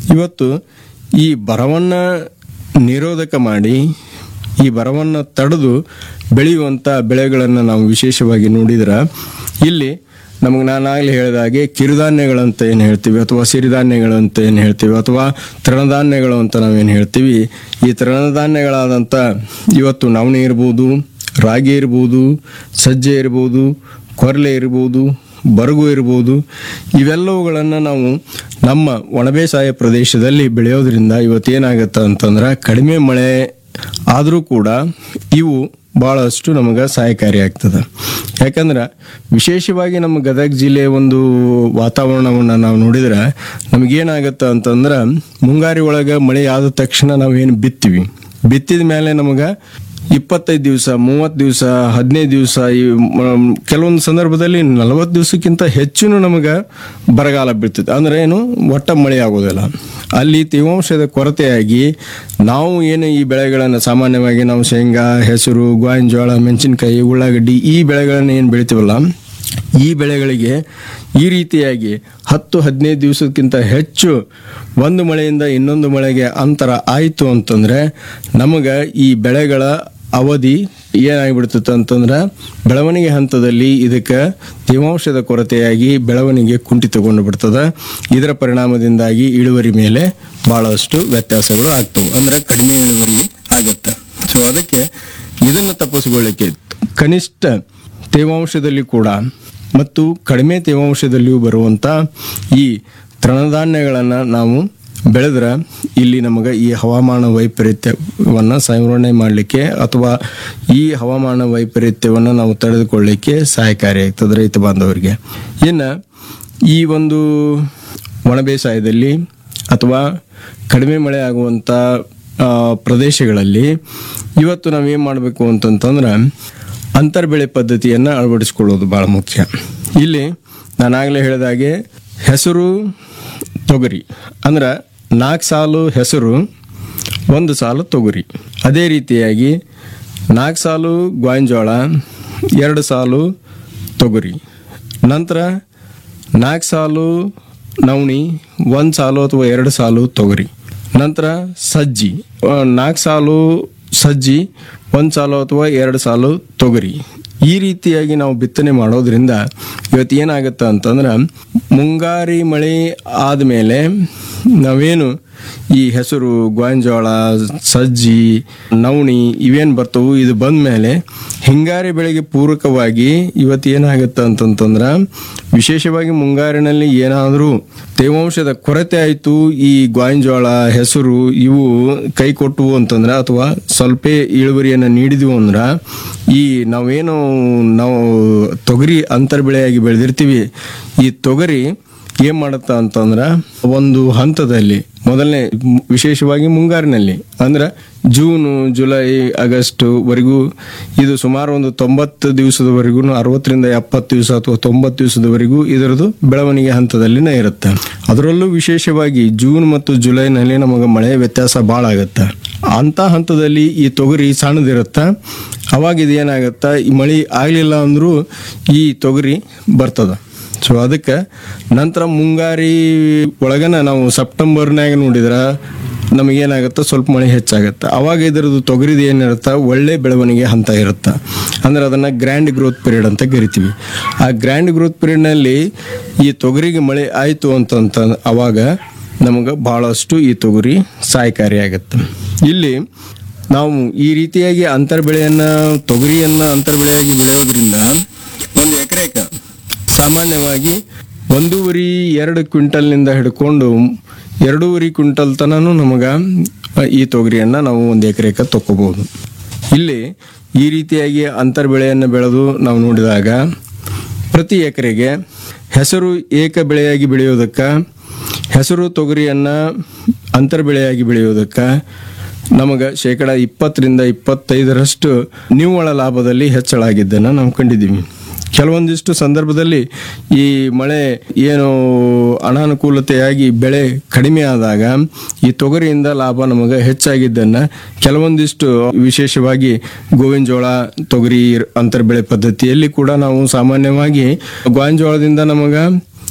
ಇವತ್ತು ಈ ಬರವನ್ನು ನಿರೋಧಕ ಮಾಡಿ ಈ ಬರವನ್ನು ತಡೆದು ಬೆಳೆಯುವಂಥ ಬೆಳೆಗಳನ್ನು ನಾವು ವಿಶೇಷವಾಗಿ ನೋಡಿದ್ರೆ ಇಲ್ಲಿ ನಮಗೆ ನಾನಾಗಲೇ ಹೇಳಿದ ಹಾಗೆ ಕಿರುಧಾನ್ಯಗಳಂತ ಏನು ಹೇಳ್ತೀವಿ ಅಥವಾ ಸಿರಿಧಾನ್ಯಗಳಂತ ಏನು ಹೇಳ್ತೀವಿ ಅಥವಾ ತೃಣಧಾನ್ಯಗಳು ಅಂತ ನಾವೇನು ಹೇಳ್ತೀವಿ ಈ ತೃಣಧಾನ್ಯಗಳಾದಂಥ ಇವತ್ತು ನವಣೆ ಇರ್ಬೋದು ರಾಗಿ ಇರ್ಬೋದು ಸಜ್ಜೆ ಇರ್ಬೋದು ಕೊರಲೆ ಇರ್ಬೋದು ಬರಗು ಇರ್ಬೋದು ಇವೆಲ್ಲವುಗಳನ್ನು ನಾವು ನಮ್ಮ ಒಣಬೇಸಾಯ ಪ್ರದೇಶದಲ್ಲಿ ಬೆಳೆಯೋದ್ರಿಂದ ಇವತ್ತೇನಾಗತ್ತೆ ಅಂತಂದ್ರೆ ಕಡಿಮೆ ಮಳೆ ಆದರೂ ಕೂಡ ಇವು ಭಾಳಷ್ಟು ನಮಗೆ ಸಹಾಯಕಾರಿಯಾಗ್ತದೆ ಯಾಕಂದ್ರೆ ವಿಶೇಷವಾಗಿ ನಮ್ಮ ಗದಗ ಜಿಲ್ಲೆಯ ಒಂದು ವಾತಾವರಣವನ್ನು ನಾವು ನೋಡಿದ್ರೆ ನಮಗೇನಾಗತ್ತೆ ಅಂತಂದ್ರೆ ಮುಂಗಾರಿ ಒಳಗೆ ಮಳೆ ಆದ ತಕ್ಷಣ ನಾವೇನು ಬಿತ್ತೀವಿ ಬಿತ್ತಿದ ಮೇಲೆ ನಮಗೆ ಇಪ್ಪತ್ತೈದು ದಿವಸ ಮೂವತ್ತು ದಿವಸ ಹದಿನೈದು ದಿವಸ ಈ ಮ- ಕೆಲವೊಂದು ಸಂದರ್ಭದಲ್ಲಿ ನಲವತ್ತು ದಿವಸಕ್ಕಿಂತ ಹೆಚ್ಚು ನಮಗೆ ಬರಗಾಲ ಬೀಳ್ತದೆ ಅಂದ್ರೆ ಏನು ಒಟ್ಟ ಮಳೆ ಆಗೋದಿಲ್ಲ ಅಲ್ಲಿ ತೇವಾಂಶದ ಕೊರತೆಯಾಗಿ ನಾವು ಏನು ಈ ಬೆಳೆಗಳನ್ನು ಸಾಮಾನ್ಯವಾಗಿ ನಾವು ಶೇಂಗಾ ಹೆಸರು ಗೋವಿನ ಜೋಳ ಮೆಣಸಿನಕಾಯಿ ಉಳ್ಳಾಗಡ್ಡಿ ಈ ಬೆಳೆಗಳನ್ನು ಏನು ಬೆಳಿತೀವಲ್ಲ ಈ ಬೆಳೆಗಳಿಗೆ ಈ ರೀತಿಯಾಗಿ ಹತ್ತು ಹದಿನೈದು ದಿವಸಕ್ಕಿಂತ ಹೆಚ್ಚು ಒಂದು ಮಳೆಯಿಂದ ಇನ್ನೊಂದು ಮಳೆಗೆ ಅಂತರ ಆಯಿತು ಅಂತಂದ್ರೆ ನಮಗೆ ಈ ಬೆಳೆಗಳ ಅವಧಿ ಏನಾಗಿಬಿಡ್ತದೆ ಅಂತಂದ್ರೆ ಬೆಳವಣಿಗೆ ಹಂತದಲ್ಲಿ ಇದಕ್ಕೆ ತೇವಾಂಶದ ಕೊರತೆಯಾಗಿ ಬೆಳವಣಿಗೆ ಕುಂಠಿತಗೊಂಡು ಬಿಡ್ತದೆ ಇದರ ಪರಿಣಾಮದಿಂದಾಗಿ ಇಳುವರಿ ಮೇಲೆ ಬಹಳಷ್ಟು ವ್ಯತ್ಯಾಸಗಳು ಆಗ್ತವೆ ಅಂದ್ರೆ ಕಡಿಮೆ ಇಳುವರಿ ಆಗತ್ತೆ ಸೊ ಅದಕ್ಕೆ ಇದನ್ನು ತಪ್ಪಿಸಿಕೊಳ್ಳಿಕ್ಕೆ ಕನಿಷ್ಠ ತೇವಾಂಶದಲ್ಲಿ ಕೂಡ ಮತ್ತು ಕಡಿಮೆ ತೇವಾಂಶದಲ್ಲಿಯೂ ಬರುವಂಥ ಈ ತೃಣಧಾನ್ಯಗಳನ್ನು ನಾವು ಬೆಳೆದ್ರೆ ಇಲ್ಲಿ ನಮಗೆ ಈ ಹವಾಮಾನ ವೈಪರೀತ್ಯವನ್ನು ಸಂವರಣೆ ಮಾಡಲಿಕ್ಕೆ ಅಥವಾ ಈ ಹವಾಮಾನ ವೈಪರೀತ್ಯವನ್ನು ನಾವು ತಡೆದುಕೊಳ್ಳಲಿಕ್ಕೆ ಸಹಾಯಕಾರಿಯಾಗ್ತದೆ ರೈತ ಬಾಂಧವರಿಗೆ ಇನ್ನು ಈ ಒಂದು ಒಣ ಬೇಸಾಯದಲ್ಲಿ ಅಥವಾ ಕಡಿಮೆ ಮಳೆ ಆಗುವಂಥ ಆ, ಪ್ರದೇಶಗಳಲ್ಲಿ ಇವತ್ತು ನಾವೇನು ಮಾಡಬೇಕು ಅಂತಂತಂದ್ರೆ ಅಂತರ್ಬೆಳೆ ಪದ್ಧತಿಯನ್ನು ಅಳವಡಿಸ್ಕೊಳ್ಳೋದು ಭಾಳ ಮುಖ್ಯ ಇಲ್ಲಿ ನಾನಾಗಲೇ ಹೇಳಿದಾಗೆ ಹೆಸರು ತೊಗರಿ ಅಂದ್ರೆ ನಾಲ್ಕು ಸಾಲು ಹೆಸರು ಒಂದು ಸಾಲು ತೊಗರಿ ಅದೇ ರೀತಿಯಾಗಿ ನಾಲ್ಕು ಸಾಲು ಗೋವಿನಜೋಳ ಎರಡು ಸಾಲು ತೊಗರಿ ನಂತರ ನಾಲ್ಕು ಸಾಲು ನವಣಿ ಒಂದು ಸಾಲು ಅಥವಾ ಎರಡು ಸಾಲು ತೊಗರಿ ನಂತರ ಸಜ್ಜಿ ನಾಲ್ಕು ಸಾಲು ಸಜ್ಜಿ ಒಂದು ಸಾಲು ಅಥವಾ ಎರಡು ಸಾಲು ತೊಗರಿ ಈ ರೀತಿಯಾಗಿ ನಾವು ಬಿತ್ತನೆ ಮಾಡೋದ್ರಿಂದ ಇವತ್ತು ಏನಾಗುತ್ತೆ ಅಂತಂದ್ರೆ ಮುಂಗಾರಿ ಮಳೆ ಆದಮೇಲೆ ನಾವೇನು ಈ ಹೆಸರು ಗೋವಿನಜೋಳ ಸಜ್ಜಿ ನವಣಿ ಇವೇನು ಬರ್ತವು ಇದು ಬಂದ ಮೇಲೆ ಹಿಂಗಾರಿ ಬೆಳೆಗೆ ಪೂರಕವಾಗಿ ಇವತ್ತು ಏನಾಗುತ್ತೆ ಅಂತಂತಂದ್ರೆ ವಿಶೇಷವಾಗಿ ಮುಂಗಾರಿನಲ್ಲಿ ಏನಾದರೂ ತೇವಾಂಶದ ಕೊರತೆ ಆಯಿತು ಈ ಗೋವಿನಜೋಳ ಹೆಸರು ಇವು ಕೈ ಕೊಟ್ಟವು ಅಂತಂದ್ರೆ ಅಥವಾ ಸ್ವಲ್ಪ ಇಳುವರಿಯನ್ನು ನೀಡಿದ್ವು ಅಂದ್ರೆ ಈ ನಾವೇನು ನಾವು ತೊಗರಿ ಅಂತರ್ ಬೆಳೆಯಾಗಿ ಬೆಳೆದಿರ್ತೀವಿ ಈ ತೊಗರಿ ಏನ್ ಮಾಡುತ್ತ ಅಂತಂದ್ರ ಒಂದು ಹಂತದಲ್ಲಿ ಮೊದಲನೇ ಮ್- ವಿಶೇಷವಾಗಿ ಮುಂಗಾರಿನಲ್ಲಿ ಅಂದ್ರೆ ಜೂನು ಜುಲೈ ಆಗಸ್ಟ್ ವರೆಗೂ ಇದು ಸುಮಾರು ಒಂದು ತೊಂಬತ್ತು ದಿವಸದವರೆಗೂ ಅರವತ್ತರಿಂದ ಎಪ್ಪತ್ತು ದಿವಸ ಅಥವಾ ತೊಂಬತ್ತು ದಿವಸದವರೆಗೂ ಇದರದು ಬೆಳವಣಿಗೆ ಹಂತದಲ್ಲಿನೇ ಇರುತ್ತೆ ಅದರಲ್ಲೂ ವಿಶೇಷವಾಗಿ ಜೂನ್ ಮತ್ತು ಜುಲೈನಲ್ಲಿ ನಮಗೆ ಮಳೆ ವ್ಯತ್ಯಾಸ ಭಾಳ ಆಗುತ್ತೆ ಅಂತ ಹಂತದಲ್ಲಿ ಈ ತೊಗರಿ ಸಣ್ಣದಿರುತ್ತೆ ಅವಾಗ ಇದು ಏನಾಗುತ್ತೆ ಈ ಮಳೆ ಆಗಲಿಲ್ಲ ಅಂದರೂ ಈ ತೊಗರಿ ಬರ್ತದ ಸೊ ಅದಕ್ಕೆ ನಂತರ ಮುಂಗಾರಿ ಒಳಗನ ನಾವು ಸೆಪ್ಟೆಂಬರ್ನಾಗ ನೋಡಿದ್ರೆ ನಮಗೇನಾಗುತ್ತೆ ಸ್ವಲ್ಪ ಮಳೆ ಹೆಚ್ಚಾಗುತ್ತೆ ಅವಾಗ ಇದರದ್ದು ತೊಗರಿದು ಏನಿರುತ್ತೆ ಒಳ್ಳೆ ಬೆಳವಣಿಗೆ ಹಂತ ಇರುತ್ತೆ ಅಂದ್ರೆ ಅದನ್ನು ಗ್ರ್ಯಾಂಡ್ ಗ್ರೋತ್ ಪೀರಿಯಡ್ ಅಂತ ಕರಿತೀವಿ ಆ ಗ್ರ್ಯಾಂಡ್ ಗ್ರೋತ್ ಪೀರಿಯಡ್ನಲ್ಲಿ ಈ ತೊಗರಿಗೆ ಮಳೆ ಆಯಿತು ಅಂತಂತ ಅವಾಗ ನಮಗೆ ಭಾಳಷ್ಟು ಈ ತೊಗರಿ ಸಹಾಯಕಾರಿಯಾಗುತ್ತೆ ಇಲ್ಲಿ ನಾವು ಈ ರೀತಿಯಾಗಿ ಅಂತರ್ ಬೆಳೆಯನ್ನು ತೊಗರಿಯನ್ನು ಅಂತರ್ ಬೆಳೆಯಾಗಿ ಬೆಳೆಯೋದ್ರಿಂದ ಒಂದು ಎಕರೆಗೆ ಸಾಮಾನ್ಯವಾಗಿ ಒಂದೂವರೆ ಎರಡು ಕ್ವಿಂಟಲ್ನಿಂದ ಹಿಡ್ಕೊಂಡು ಎರಡೂವರೆ ಕ್ವಿಂಟಲ್ ತನೂ ನಮಗೆ ಈ ತೊಗರಿಯನ್ನು ನಾವು ಒಂದು ಎಕರೆಗೆ ತಕ್ಕೋಬಹುದು ಇಲ್ಲಿ ಈ ರೀತಿಯಾಗಿ ಅಂತರ್ ಬೆಳೆಯನ್ನು ಬೆಳೆದು ನಾವು ನೋಡಿದಾಗ ಪ್ರತಿ ಎಕರೆಗೆ ಹೆಸರು ಏಕ ಬೆಳೆಯಾಗಿ ಬೆಳೆಯೋದಕ್ಕೆ ಹೆಸರು ತೊಗರಿಯನ್ನು ಅಂತರ್ ಬೆಳೆಯಾಗಿ ಬೆಳೆಯೋದಕ್ಕೆ ನಮಗೆ ಶೇಕಡ ಇಪ್ಪತ್ತರಿಂದ ಇಪ್ಪತ್ತೈದರಷ್ಟು ನಿವ್ವಳ ಲಾಭದಲ್ಲಿ ಹೆಚ್ಚಳ ಆಗಿದ್ದನ್ನು ನಾವು ಕಂಡಿದ್ದೀವಿ ಕೆಲವೊಂದಿಷ್ಟು ಸಂದರ್ಭದಲ್ಲಿ ಈ ಮಳೆ ಏನು ಅನಾನುಕೂಲತೆಯಾಗಿ ಬೆಳೆ ಕಡಿಮೆ ಆದಾಗ ಈ ತೊಗರಿಯಿಂದ ಲಾಭ ನಮಗೆ ಹೆಚ್ಚಾಗಿದ್ದನ್ನು ಕೆಲವೊಂದಿಷ್ಟು ವಿಶೇಷವಾಗಿ ಗೋವಿನ ಜೋಳ ತೊಗರಿ ಅಂತರ್ ಬೆಳೆ ಪದ್ಧತಿಯಲ್ಲಿ ಕೂಡ ನಾವು ಸಾಮಾನ್ಯವಾಗಿ ಗೋವಿನ ಜೋಳದಿಂದ ನಮಗೆ